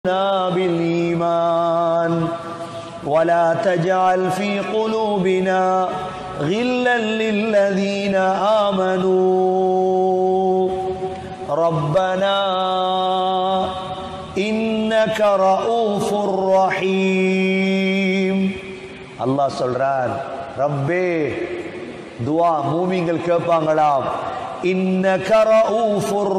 بالإيمان ولا تجعل في قلوبنا غلا للذين آمنوا ربنا إنك رؤوف رحيم அல்லாஹ் சொல்றான் ரப்பே துவா மூமிங்கள் கேட்பாங்களாம் இன்னக ரഊഫுர்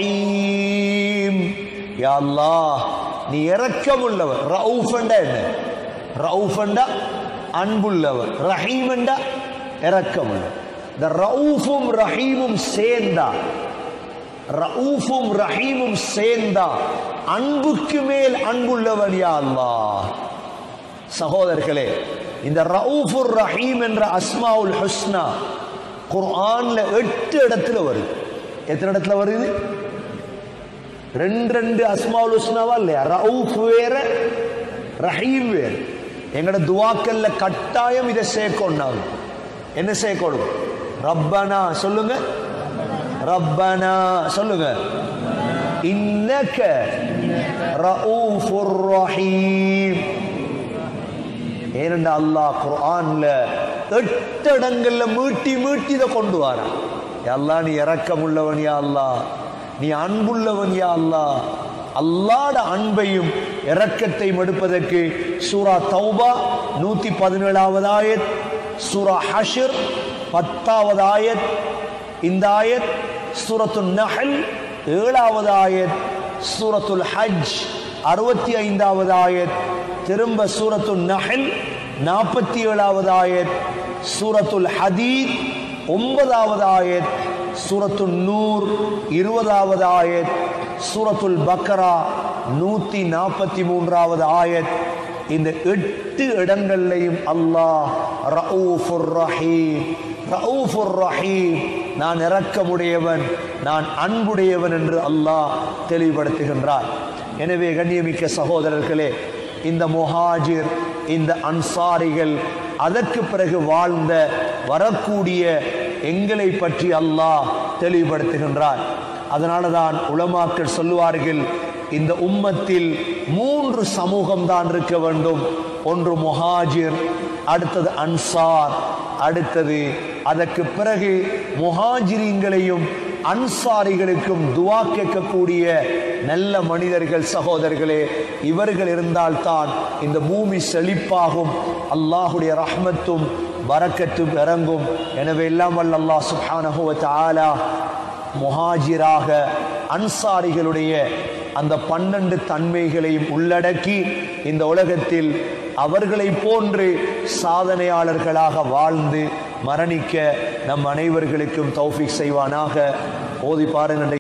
ரஹீம் யா அல்லாஹ் நீ இரக்கமுள்ளவர் ரഊஃபண்டா என்ன ரഊஃபண்டா அன்புள்ளவர் ரஹீமண்டா இரக்கமுள்ளவர் இந்த ரഊஃபும் ரஹீமும் சேர்ந்தா ரഊஃபும் ரஹீமும் சேர்ந்தா அன்புக்கு மேல் அன்புள்ளவன் யா அல்லாஹ் சகோதரர்களே இந்த ரவுஃபுர் ரஹீம் என்ற அஸ்மாவுல் ஹுஸ்னா குர்ஆன்ல எட்டு இடத்துல வருது எத்தனை இடத்துல வருது ரெண்டு ரெண்டு அஸ்மாவுல் ஹுஸ்னாவா இல்லையா ரவுஃப் வேற ரஹீம் வேற எங்கட துவாக்கல்ல கட்டாயம் இதை சேர்க்கணும் என்ன சேர்க்கணும் ரப்பனா சொல்லுங்க ரப்பனா சொல்லுங்க இன்னக ரഊஃபுர் ரஹீம் ஏனென்றா அல்லாஹ் குர்ஆன்ல எட்டு இடங்கள்ல மீட்டி மீட்டி இதை கொண்டு வரான் அல்லா நீ இரக்கமுள்ளவன் யா அல்லாஹ் நீ அன்புள்ளவன் யா அல்லாஹ் அல்லாட அன்பையும் இரக்கத்தையும் எடுப்பதற்கு சூரா தௌபா நூத்தி பதினேழாவது ஆயத் சூரா ஹஷர் பத்தாவது ஆயத் இந்த ஆயத் சூரத்து நஹல் ஏழாவது ஆயத் சூரத்துல் ஹஜ் அறுபத்தி ஐந்தாவது ஆயத் திரும்ப சூரத்து நஹல் நாற்பத்தி ஏழாவது ஆயத் சூரத்துல் ஹதீத் ஒன்பதாவது ஆயத் சூரத்து நூர் இருபதாவது ஆயத் சூரத்துல் பக்ரா நூத்தி நாற்பத்தி மூன்றாவது ஆயத் இந்த எட்டு இடங்கள்லையும் அல்லாஹ் ரഊஃபுர் ரஹீம் ரഊஃபுர் ரஹீம் நான் இரக்கமுடையவன் நான் அன்புடையவன் என்று அல்லாஹ் தெளிவுபடுத்துகின்றார் எனவே கண்ணியமிக்க சகோதரர்களே இந்த முஹாஜிர் இந்த அன்சாரிகள் அதற்கு பிறகு வாழ்ந்த வரக்கூடிய எங்களை பற்றி அல்லாஹ் தெளிவுபடுத்துகின்றார் அதனால தான் உலமாக்கள் சொல்லுவார்கள் இந்த உம்மத்தில் மூன்று சமூகம் தான் இருக்க வேண்டும் ஒன்று முஹாஜிர் அடுத்தது அன்சார் அடுத்தது அதற்கு பிறகு முஹாஜிரிங்களையும் அன்சாரிகளுக்கும் துவா கேட்கக்கூடிய நல்ல மனிதர்கள் சகோதரர்களே இவர்கள் இருந்தால்தான் இந்த பூமி செழிப்பாகும் அல்லாஹுடைய ரஹ்மத்தும் வரக்கத்தும் இறங்கும் எனவே எல்லாம் வல்ல அல்லாஹ் சுப்ஹானஹு வ தஆலா முஹாஜிராக அன்சாரிகளுடைய அந்த பன்னெண்டு தன்மைகளையும் உள்ளடக்கி இந்த உலகத்தில் அவர்களை போன்று சாதனையாளர்களாக வாழ்ந்து மரணிக்க நம் அனைவர்களுக்கும் தௌஃபிக் செய்வானாக ஓதி பாருங்கள்